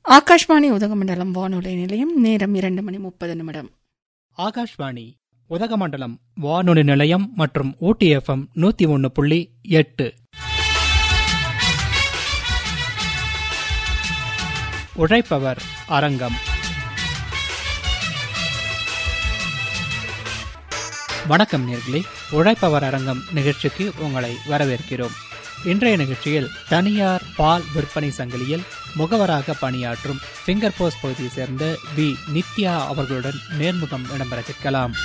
ஆகாஷ்வாணி உதகமண்டலம் வானொலி நிலையம் நேரம் இரண்டு மணி முப்பது நிமிடம் ஆகாஷ்வாணி உதகமண்டலம் வானொலி நிலையம் மற்றும் ஊட்டி எஃப்எம் நூத்தி ஒன்னு புள்ளி எட்டு உழைப்பவர் அரங்கம் வணக்கம் நேர்களே உழைப்பவர் அரங்கம் நிகழ்ச்சிக்கு உங்களை வரவேற்கிறோம் இன்றைய நிகழ்ச்சியில் தனியார் பால் விற்பனை சங்கிலியில் முகவராக பணியாற்றும் ஃபிங்கர் போஸ்ட் பகுதியை சேர்ந்த வி நித்யா அவர்களுடன் நேர்முகம் இடம்பெற கேட்கலாம்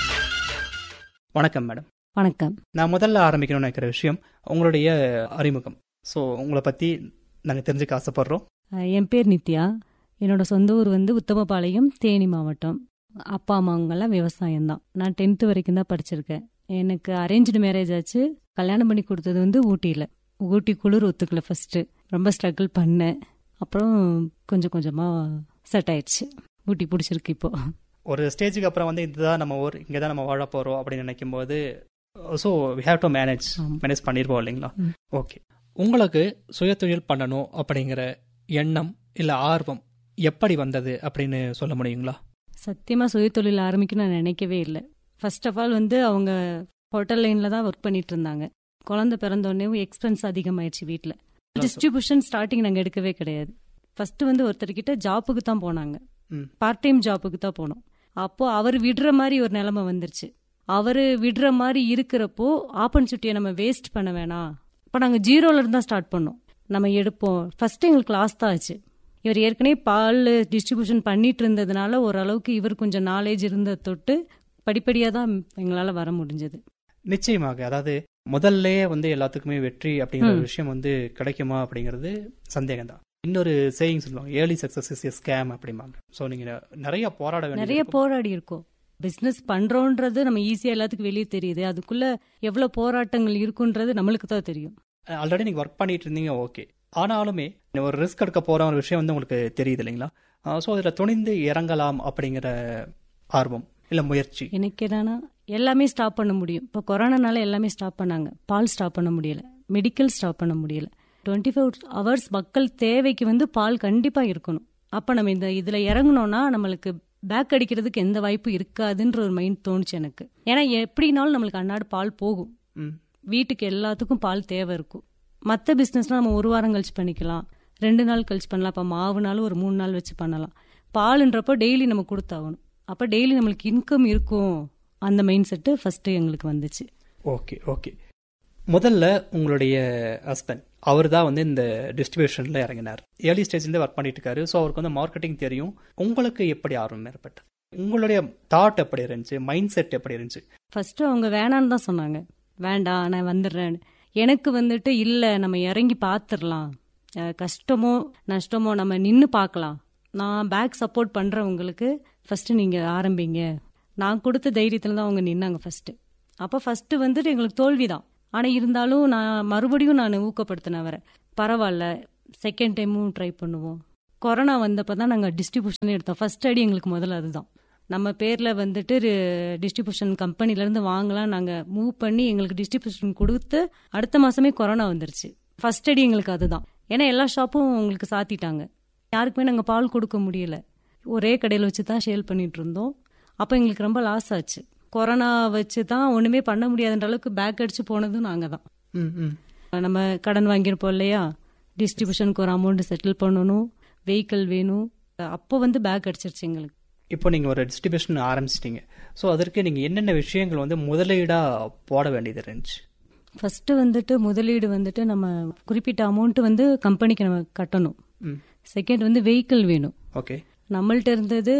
வணக்கம் மேடம் வணக்கம் நான் முதல்ல ஆரம்பிக்கணும்னு நினைக்கிற விஷயம் உங்களுடைய அறிமுகம் ஸோ உங்களை பற்றி நாங்கள் தெரிஞ்சுக்க ஆசைப்படுறோம் அஹ் என் பேர் நித்யா என்னோட சொந்த ஊர் வந்து உத்தமபாளையம் தேனி மாவட்டம் அப்பா அம்மாவங்கெல்லாம் விவசாயம் தான் நான் டென்த்து வரைக்கும் தான் படிச்சிருக்கேன் எனக்கு அரேഞ്ച്டு மேரேஜ் ஆச்சு கல்யாணம் பண்ணி கொடுத்தது வந்து ஊட்டியில் ஊட்டி குளிர் ஒத்துக்கல ஃபர்ஸ்ட் ரொம்ப ஸ்ட்ரகிள் பண்ணேன் அப்புறம் கொஞ்சம் கொஞ்சமாக செட் ஆயிடுச்சு ஊட்டி பிடிச்சிருக்கு இப்போ ஒரு ஸ்டேஜுக்கு அப்புறம் வந்து இதுதான் நம்ம ஊர் இங்கே தான் நம்ம வாழ போகிறோம் அப்படின்னு நினைக்கும் போது so we have to manage ஆமா. மேனேஜ் பண்ணிருப்போம் இல்லைங்களா ம். ஓகே உங்களுக்கு சுயதொழில் பண்ணணும் அப்படிங்கிற எண்ணம் இல்லை ஆர்வம் எப்படி வந்தது அப்படின்னு சொல்ல முடியுங்களா சத்தியமாக சுயதொழில் ஆரம்பிக்கணும்னு நான் நினைக்கவே இல்லை ஃபர்ஸ்ட் ஆஃப் ஆல் வந்து அவங்க ஹோட்டல் லைனில் தான் ஒர்க் பண்ணிட்டு இருந்தாங்க குழந்தை பிறந்தோடனே எக்ஸ்பென்ஸ் அதிகமாயிடுச்சு வீட்டில் டிஸ்ட்ரிபியூஷன் ஸ்டார்டிங் நாங்கள் எடுக்கவே கிடையாது ஃபர்ஸ்ட் வந்து ஒருத்தர்கிட்ட ஜாப்புக்கு தான் போனாங்க ம். பார்ட் டைம் ஜாப்புக்கு தான் போனோம் அப்போ அவர் விடுற மாதிரி ஒரு நிலைமை வந்துருச்சு அவர் விடுற மாதிரி இருக்கிறப்போ ஆப்பர்ச்சுனிட்டியை நம்ம வேஸ்ட் பண்ண வேணாம் இப்போ நாங்கள் ஜீரோல இருந்து தான் ஸ்டார்ட் பண்ணோம் நம்ம எடுப்போம் ஃபர்ஸ்ட் எங்களுக்கு லாஸ் தான் ஆச்சு இவர் ஏற்கனவே பால் டிஸ்ட்ரிபியூஷன் பண்ணிட்டு இருந்ததுனால ஓரளவுக்கு இவர் கொஞ்சம் நாலேஜ் இருந்த தொட்டு படிப்படியாக தான் எங்களால் வர முடிஞ்சது நிச்சயமாக அதாவது முதல்ல வந்து எல்லாத்துக்குமே வெற்றி அப்படிங்கிற ஒரு ம். விஷயம் வந்து கிடைக்குமா அப்படிங்கிறது சந்தேகம் தான் இன்னொரு சேயிங் சொல்லுவாங்க ஏர்லி சக்சஸ் இஸ் ஸ்கேம் அப்படிம்பாங்க ஸோ நீங்க நிறைய போராட வேண்டியது நிறைய இருக்கும். போராடி இருக்கோம் பிசினஸ் பண்றோன்றது நம்ம ஈஸியா எல்லாத்துக்கும் வெளியே தெரியுது அதுக்குள்ள எவ்வளவு போராட்டங்கள் இருக்குன்றது நம்மளுக்கு தான் தெரியும் ஆல்ரெடி நீங்க ஒர்க் பண்ணிட்டு இருந்தீங்க ஓகே ஆனாலுமே ஒரு ரிஸ்க் எடுக்க போற ஒரு விஷயம் வந்து உங்களுக்கு தெரியுது இல்லைங்களா ஸோ அதில் துணிந்து இறங்கலாம் அப்படிங்கிற ஆர்வம் இல்ல முயற்சி எனக்கு என்னன்னா எல்லாமே ஸ்டாப் பண்ண முடியும் இப்போ கொரோனானால எல்லாமே ஸ்டாப் பண்ணாங்க பால் ஸ்டாப் பண்ண முடியல மெடிக்கல் ஸ்டாப் பண்ண முடியல டுவெண்ட்டி ஃபோர் ஹவர்ஸ் மக்கள் தேவைக்கு வந்து பால் கண்டிப்பா இருக்கணும் அப்ப நம்ம இந்த இதுல இறங்கணும்னா நம்மளுக்கு பேக் அடிக்கிறதுக்கு எந்த வாய்ப்பும் இருக்காதுன்ற ஒரு மைண்ட் தோணுச்சு எனக்கு ஏன்னா எப்படினாலும் நம்மளுக்கு அன்னாடு பால் போகும் ம். வீட்டுக்கு எல்லாத்துக்கும் பால் தேவை இருக்கும் மற்ற பிஸ்னஸ்னால் நம்ம ஒரு வாரம் கழிச்சு பண்ணிக்கலாம் ரெண்டு நாள் கழிச்சு பண்ணலாம் இப்போ மாவுனாலும் ஒரு மூணு நாள் வச்சு பண்ணலாம் பாலுன்றப்போ டெய்லி நம்ம கொடுத்தாகணும் அப்போ டெய்லி நம்மளுக்கு இன்கம் இருக்கும் அந்த மைண்ட் செட்டு ஃபர்ஸ்ட் எங்களுக்கு வந்துச்சு ஓகே ஓகே முதல்ல உங்களுடைய ஹஸ்பண்ட் அவர் தான் வந்து இந்த டிஸ்ட்ரிபியூஷன்ல இறங்கினார் ஏர்லி ஸ்டேஜ்லேருந்து ஒர்க் பண்ணிட்டு இருக்காரு ஸோ அவருக்கு வந்து மார்க்கெட்டிங் தெரியும் உங்களுக்கு எப்படி ஆர்வம் ஏற்பட்டது உங்களுடைய தாட் எப்படி இருந்துச்சு மைண்ட் செட் எப்படி இருந்துச்சு ஃபர்ஸ்ட் அவங்க வேணான்னு தான் சொன்னாங்க வேண்டாம் நான் வந்துடுறேன் எனக்கு வந்துட்டு இல்லை நம்ம இறங்கி பார்த்துடலாம் அஹ் கஷ்டமோ நஷ்டமோ நம்ம நின்று பார்க்கலாம் நான் பேக் சப்போர்ட் பண்ணுறவங்களுக்கு ஃபர்ஸ்ட் நீங்கள் ஆரம்பிங்க நான் கொடுத்த தைரியத்தில் தான் அவங்க நின்னாங்க ஃபர்ஸ்ட் அப்போ ஃபர்ஸ்ட் வந்துட்டு எங்களுக்கு தோல்வி தான் ஆனால் இருந்தாலும் நான் மறுபடியும் நான் ஊக்கப்படுத்தினேன் அவரை பரவாயில்ல செகண்ட் டைமும் ட்ரை பண்ணுவோம் கொரோனா வந்தப்போ தான் நாங்கள் டிஸ்ட்ரிபியூஷன் எடுத்தோம் ஃபர்ஸ்ட் ஐடி எங்களுக்கு முதல்ல அதுதான் நம்ம பேரில் வந்துட்டு டிஸ்ட்ரிபியூஷன் கம்பெனிலேருந்து வாங்கலாம் நாங்கள் மூவ் பண்ணி எங்களுக்கு டிஸ்ட்ரிபியூஷன் கொடுத்து அடுத்த மாதமே கொரோனா வந்துருச்சு ஃபர்ஸ்ட் அடி எங்களுக்கு அதுதான் ஏன்னா எல்லா ஷாப்பும் உங்களுக்கு சாத்திட்டாங்க யாருக்குமே நாங்கள் பால் கொடுக்க முடியல ஒரே கடையில் வச்சு தான் சேல் பண்ணிட்டு இருந்தோம் அப்போ எங்களுக்கு ரொம்ப லாஸ் ஆச்சு கொரோனா வச்சு தான் ஒன்றுமே பண்ண முடியாதுன்ற அளவுக்கு பேக் அடிச்சு போனதும் நாங்கள் தான் ம் ம் நம்ம கடன் வாங்கியிருப்போம் இல்லையா டிஸ்ட்ரிபியூஷனுக்கு ஒரு அமௌண்ட் செட்டில் பண்ணணும் வெஹிக்கிள் வேணும் அப்போ வந்து பேக் அடிச்சிருச்சு எங்களுக்கு இப்போ நீங்கள் ஒரு டிஸ்ட்ரிபியூஷன் ஆரம்பிச்சிட்டீங்க ஸோ அதற்கு நீங்கள் என்னென்ன விஷயங்கள் வந்து முதலீடாக போட வேண்டியது இருந்துச்சு ஃபர்ஸ்ட் வந்துட்டு முதலீடு வந்துட்டு நம்ம குறிப்பிட்ட அமௌண்ட் வந்து கம்பெனிக்கு நம்ம கட்டணும் ம் செகண்ட் வந்து வெஹிக்கிள் வேணும் ஓகே நம்மள்ட்ட இருந்தது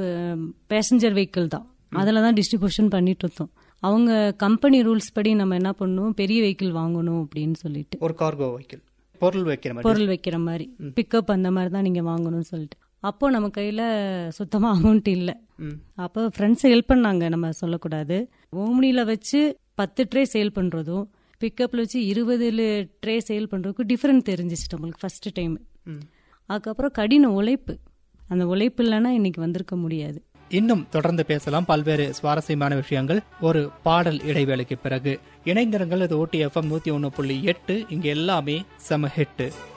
பேசஞ்சர் வெஹிக்கிள் தான் அதில் தான் டிஸ்ட்ரிபியூஷன் பண்ணிட்டு இருந்தோம் அவங்க கம்பெனி ரூல்ஸ் படி நம்ம என்ன பண்ணணும் பெரிய வெஹிக்கிள் வாங்கணும் அப்படின்னு சொல்லிட்டு ஒரு கார்கோ வைக்கல் பொருள் வைக்கிற மாதிரி பொருள் வைக்கிற மாதிரி பிக்கப் அந்த மாதிரி தான் நீங்க வாங்கணும்னு சொல்லிட்டு அப்போ நம்ம கையில சுத்தமா அமௌண்ட் இல்லை ம் அப்போ ஃப்ரெண்ட்ஸ் ஹெல்ப் பண்ணாங்க நம்ம சொல்லக்கூடாது ஓம்னில வச்சு பத்து ட்ரே சேல் பண்றதும் பிக்கப்ல வச்சு இருபது ட்ரே சேல் பண்றதுக்கும் டிஃபரெண்ட் தெரிஞ்சிச்சு நம்மளுக்கு ஃபர்ஸ்ட் டைம் ம் அதுக்கப்புறம் கடின உழைப்பு அந்த உழைப்பு இல்லைன்னா இன்னைக்கு வந்திருக்க முடியாது இன்னும் தொடர்ந்து பேசலாம் பல்வேறு சுவாரஸ்யமான விஷயங்கள் ஒரு பாடல் இடைவேளைக்கு பிறகு இணைந்திருங்கள் இது ஓடி எஃப்எம் நூத்தி ஒன்று புள்ளி எட்டு இங்க எல்லாமே செம ஹிட்டு